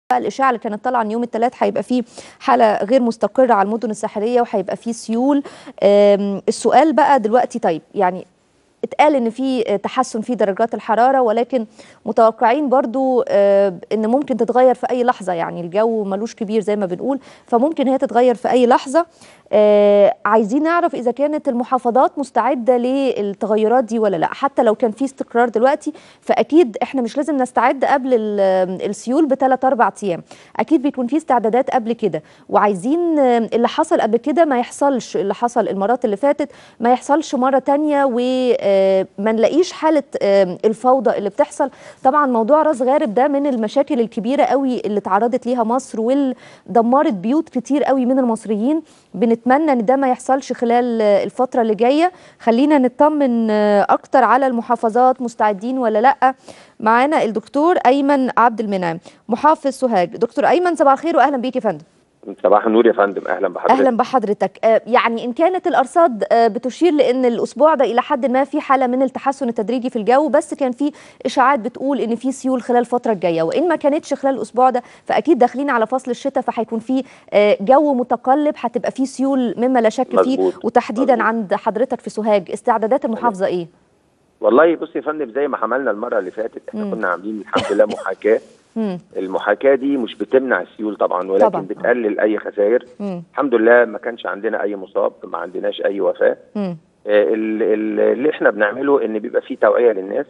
الاشاعه اللي كانت طالعه يوم الثلاث هيبقى فيه حاله غير مستقره على المدن الساحليه وهيبقى فيه سيول السؤال بقى دلوقتي طيب يعني اتقال ان في تحسن في درجات الحراره ولكن متوقعين برضو ان ممكن تتغير في اي لحظه يعني الجو ملوش كبير زي ما بنقول فممكن هي تتغير في اي لحظه عايزين نعرف اذا كانت المحافظات مستعده للتغيرات دي ولا لا حتى لو كان في استقرار دلوقتي فاكيد احنا مش لازم نستعد قبل السيول بثلاث اربع ايام اكيد بيكون في استعدادات قبل كده وعايزين اللي حصل قبل كده ما يحصلش اللي حصل المرات اللي فاتت ما يحصلش مره تانية و ما نلاقيش حاله الفوضى اللي بتحصل طبعا موضوع راس غارب ده من المشاكل الكبيره قوي اللي تعرضت ليها مصر ودمرت بيوت كتير قوي من المصريين بنتمنى ان ده ما يحصلش خلال الفتره اللي جايه خلينا نطمن اكتر على المحافظات مستعدين ولا لا معانا الدكتور ايمن عبد المنعم محافظ سوهاج دكتور ايمن صباح الخير واهلا بيك يا فندم صباح النور يا فندم اهلا بحضرتك اهلا بحضرتك يعني ان كانت الارصاد بتشير لان الاسبوع ده الى حد ما في حاله من التحسن التدريجي في الجو بس كان في اشاعات بتقول ان في سيول خلال الفتره الجايه وان ما كانتش خلال الاسبوع ده فاكيد داخلين على فصل الشتاء فهيكون في جو متقلب هتبقى في سيول مما لا شك فيه مزبوط. وتحديدا مزبوط. عند حضرتك في سوهاج استعدادات المحافظه ايه والله بص يا فندم زي ما عملنا المره اللي فاتت احنا مم. كنا عاملين الحمد لله محاكاه مم. المحاكاه دي مش بتمنع السيول طبعا ولكن طبعاً. بتقلل اي خسائر مم. الحمد لله ما كانش عندنا اي مصاب ما عندناش اي وفاه مم. آه، ال- ال- اللي احنا بنعمله ان بيبقى فيه توعيه للناس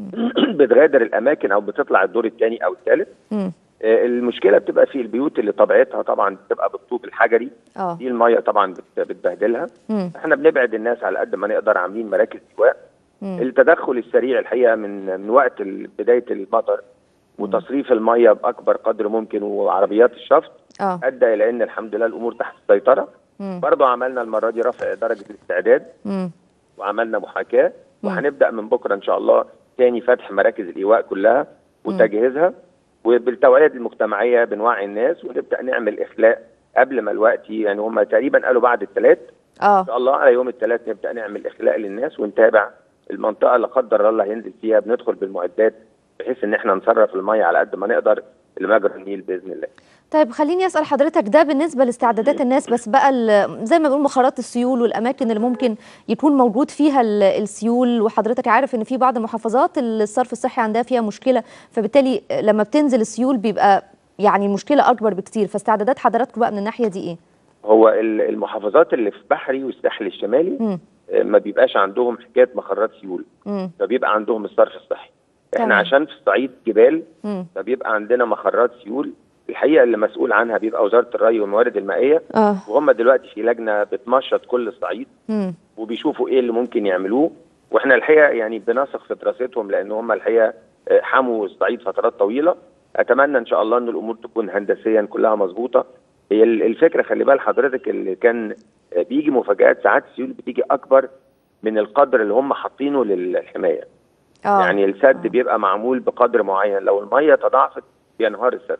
بتغادر الاماكن او بتطلع الدور الثاني او الثالث مم. آه، المشكله بتبقى في البيوت اللي طبيعتها طبعا بتبقى بالطوب الحجري اه دي الميه طبعا بت- بتبهدلها مم. احنا بنبعد الناس على قد ما نقدر عاملين مراكز ايواء مم. التدخل السريع الحقيقه من من وقت ال- بدايه المطر وتصريف الميه باكبر قدر ممكن وعربيات الشفط اه ادى الى ان الحمد لله الامور تحت السيطره مم. برضه عملنا المره دي رفع درجه الاستعداد مم. وعملنا محاكاه مم. وهنبدا من بكره ان شاء الله تاني فتح مراكز الايواء كلها وتجهيزها وبالتوعيه المجتمعيه بنوعي الناس ونبدا نعمل اخلاء قبل ما الوقت يعني هم تقريبا قالوا بعد الثلاث اه ان شاء الله على يوم الثلاث نبدا نعمل اخلاء للناس ونتابع المنطقه اللي قدر الله هينزل فيها بندخل بالمعدات بحيث ان احنا نصرف الميه على قد ما نقدر لمجرى النيل باذن الله. طيب خليني اسال حضرتك ده بالنسبه لاستعدادات الناس بس بقى ال- زي ما بنقول مخارات السيول والاماكن اللي ممكن يكون موجود فيها ال- السيول وحضرتك عارف ان في بعض المحافظات الصرف الصحي عندها فيها مشكله فبالتالي لما بتنزل السيول بيبقى يعني المشكله اكبر بكتير فاستعدادات حضراتكم بقى من الناحيه دي ايه؟ هو ال- المحافظات اللي في بحري والساحل الشمالي مم. آه، ما بيبقاش عندهم حكايه مخرات سيول مم. فبيبقى عندهم الصرف الصحي. احنا تمام. عشان في الصعيد جبال مم. فبيبقى عندنا مخرات سيول الحقيقه اللي مسؤول عنها بيبقى وزاره الري والموارد المائيه اه وهم دلوقتي في لجنه بتنشط كل الصعيد مم. وبيشوفوا ايه اللي ممكن يعملوه واحنا الحقيقه يعني بنثق في دراستهم لان هم الحقيقه آه، حموا الصعيد فترات طويله اتمنى ان شاء الله ان الامور تكون هندسيا كلها مظبوطه هي ال- الفكره خلي بال حضرتك اللي كان آه، بيجي مفاجات ساعات السيول بتيجي اكبر من القدر اللي هم حاطينه للحمايه اه يعني السد بيبقى معمول بقدر معين لو الميه تضاعفت بينهار السد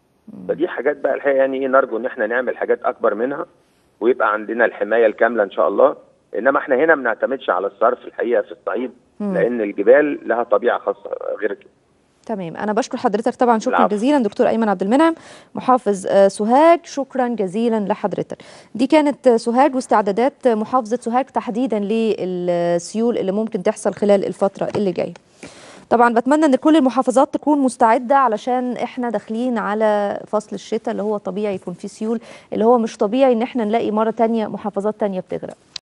فدي حاجات بقى الحقيقه يعني ايه نرجو ان احنا نعمل حاجات اكبر منها ويبقى عندنا الحمايه الكامله ان شاء الله انما احنا هنا ما بنعتمدش على الصرف الحقيقه في الصعيد مم. لان الجبال لها طبيعه خاصه غير كده تمام انا بشكر حضرتك طبعا شكرا العفو. جزيلا دكتور ايمن عبد المنعم محافظ آه، سوهاج شكرا جزيلا لحضرتك دي كانت آه، سوهاج واستعدادات آه، محافظه سوهاج تحديدا للسيول اللي ممكن تحصل خلال الفتره اللي جايه طبعا بتمنى ان كل المحافظات تكون مستعده علشان احنا داخلين على فصل الشتاء اللي هو طبيعي يكون فيه سيول اللي هو مش طبيعي ان احنا نلاقي مره تانية محافظات تانية بتغرق